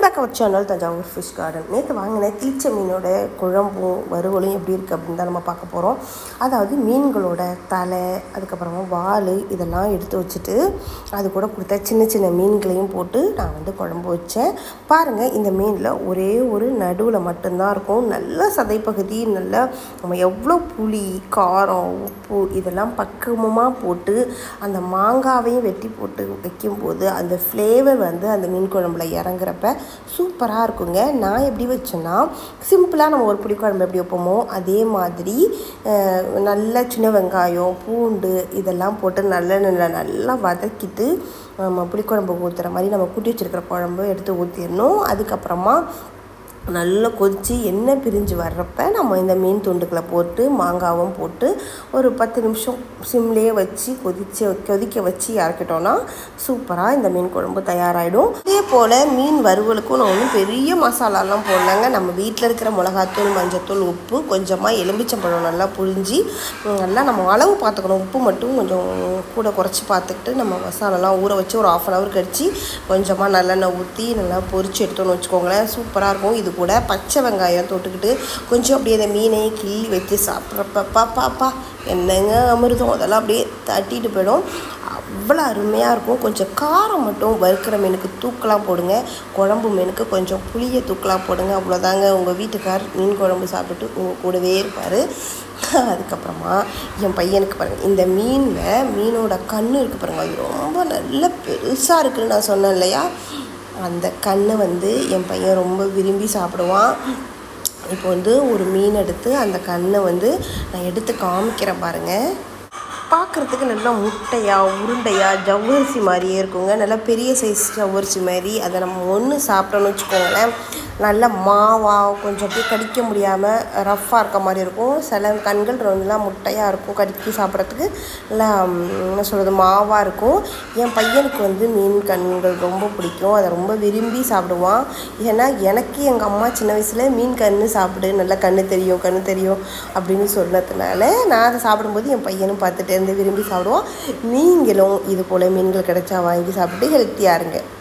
back அவர் channel Thanjavur fish garden நேற்று வாங்கின கிழிச்ச மீனோட குழம்பும் வறுவலும் எப்படி இருக்குது அப்படின்னு தான் நம்ம பார்க்க போகிறோம் அதாவது மீன்களோட தலை அதுக்கப்புறமா வால் இதெல்லாம் எடுத்து வச்சுட்டு அது கூட கொடுத்த சின்ன சின்ன மீன்களையும் போட்டு நான் வந்து குழம்பு வச்சேன் பாருங்கள் இந்த மீனில் ஒரே ஒரு நடுவில் மட்டும்தான் இருக்கும் நல்ல சதைப்பகுதி நல்லா நம்ம எவ்வளோ புளி காரம் உப்பு இதெல்லாம் பக்குவமாக போட்டு அந்த மாங்காவையும் வெட்டி போட்டு வைக்கும்போது அந்த ஃப்ளேவர் வந்து அந்த மீன் குழம்புல இறங்குறப்ப சூப்பராக இருக்குங்க நான் எப்படி வச்சேன்னா சிம்பிளாக நம்ம ஒரு புளிக்குழம்பு எப்படி வைப்போமோ அதே மாதிரி அஹ், நல்ல சின்ன வெங்காயம் பூண்டு இதெல்லாம் போட்டு நல்லெண்ணெயில் நல்லா வதக்கிட்டு நம்ம புளிக்குழம்பு ஊற்றுற மாதிரி நம்ம கூட்டி வச்சிருக்கிற குழம்பு எடுத்து ஊற்றிடணும் அதுக்கப்புறமா நல்லா கொதித்து எண்ணெய் பிரிஞ்சு வர்றப்ப நம்ம இந்த மீன் துண்டுக்களை போட்டு மாங்காவும் போட்டு ஒரு பத்து நிமிஷம் சிம்லேயே வச்சு கொதிச்சு கொதிக்க வச்சு இறக்கிட்டோன்னா சூப்பராக இந்த மீன் குழம்பு தயாராகிடும் இதே போல் மீன் வறுவலுக்கும் நான் ஒன்றும் பெரிய மசாலாலாம் போடலங்க நம்ம வீட்டில் இருக்கிற மிளகாத்தூள் மஞ்சத்தூள் உப்பு கொஞ்சமாக எலும்பிச்சம்பழம் நல்லா புழிஞ்சி உம், நல்லா நம்ம அளவு பார்த்துக்கணும் உப்பு மட்டும் கொஞ்சம் கூட குறைச்சி பார்த்துக்கிட்டு நம்ம மசாலாலாம் ஊற வச்சு ஒரு ஆஃப் அன் ஹவர் கழிச்சு கொஞ்சமாக நல்லெண்ணெய் ஊற்றி நல்லா பொரிச்சு எடுத்தோன்னு வச்சுக்கோங்களேன் சூப்பராக இருக்கும் இது கூட பச்சை வெங்காயம் தொட்டுக்கிட்டு கொஞ்சம் அப்படியே அந்த மீனை கிள்ளி வச்சு சாப்பிட்றப்ப பாப்பா என்னங்க அமிர்தம் அதெல்லாம் அப்படியே தட்டிட்டு போயிடும் அவ்வளோ அருமையாக இருக்கும் கொஞ்சம் காரம் மட்டும் வறுக்கிற மீனுக்கு தூக்கலாக போடுங்க குழம்பு மீனுக்கு கொஞ்சம் புளியை தூக்கலாக போடுங்க அவ்வளோதாங்க உங்கள் வீட்டுக்கார் மீன் குழம்பு சாப்பிட்டுட்டு உங்கள் கூடவே இருப்பார் அதுக்கப்புறமா என் பையனுக்கு பாருங்கள் இந்த மீனில் மீனோட கண்ணு இருக்குது பாருங்கள் அது ரொம்ப நல்ல பெருசாக இருக்குன்னு நான் சொன்னேன் இல்லையா அந்த கண்ணை வந்து என் பையன் ரொம்ப விரும்பி சாப்பிடுவான் இப்போ வந்து ஒரு மீன் எடுத்து அந்த கண்ணை வந்து நான் எடுத்து காமிக்கிறேன் பாருங்கள் பார்க்குறதுக்கு நல்லா முட்டையாக உருண்டையாக ஜவ்வரிசி மாதிரியே இருக்குங்க நல்லா பெரிய சைஸ் ஜவ்வரிசி மாதிரி அதை நம்ம ஒன்று சாப்பிட்டோன்னு வச்சுக்கோங்களேன் நல்ல மாவாக கொஞ்சம் அப்படியே கடிக்க முடியாமல் ரஃப்பாக இருக்க மாதிரி இருக்கும் சில கண்கள் நல்லா முட்டையாக இருக்கும் கடிக்கி சாப்பிட்றதுக்கு நல்லா ம், என்ன சொல்கிறது மாவாக இருக்கும் என் பையனுக்கு வந்து மீன் கண்கள் ரொம்ப பிடிக்கும் அதை ரொம்ப விரும்பி சாப்பிடுவான் ஏன்னா எனக்கு எங்கள் அம்மா சின்ன வயசில் மீன் கண்ணு சாப்பிடு நல்லா கண்ணு தெரியும் கண்ணு தெரியும் அப்படின்னு சொன்னதுனால நான் அதை சாப்பிடும்போது என் பையனும் பார்த்துட்டு இருந்து விரும்பி சாப்பிடுவான் நீங்களும் இது போல் மீன்கள் கிடைச்சா வாங்கி சாப்பிட்டு ஹெல்த்தியாக இருங்க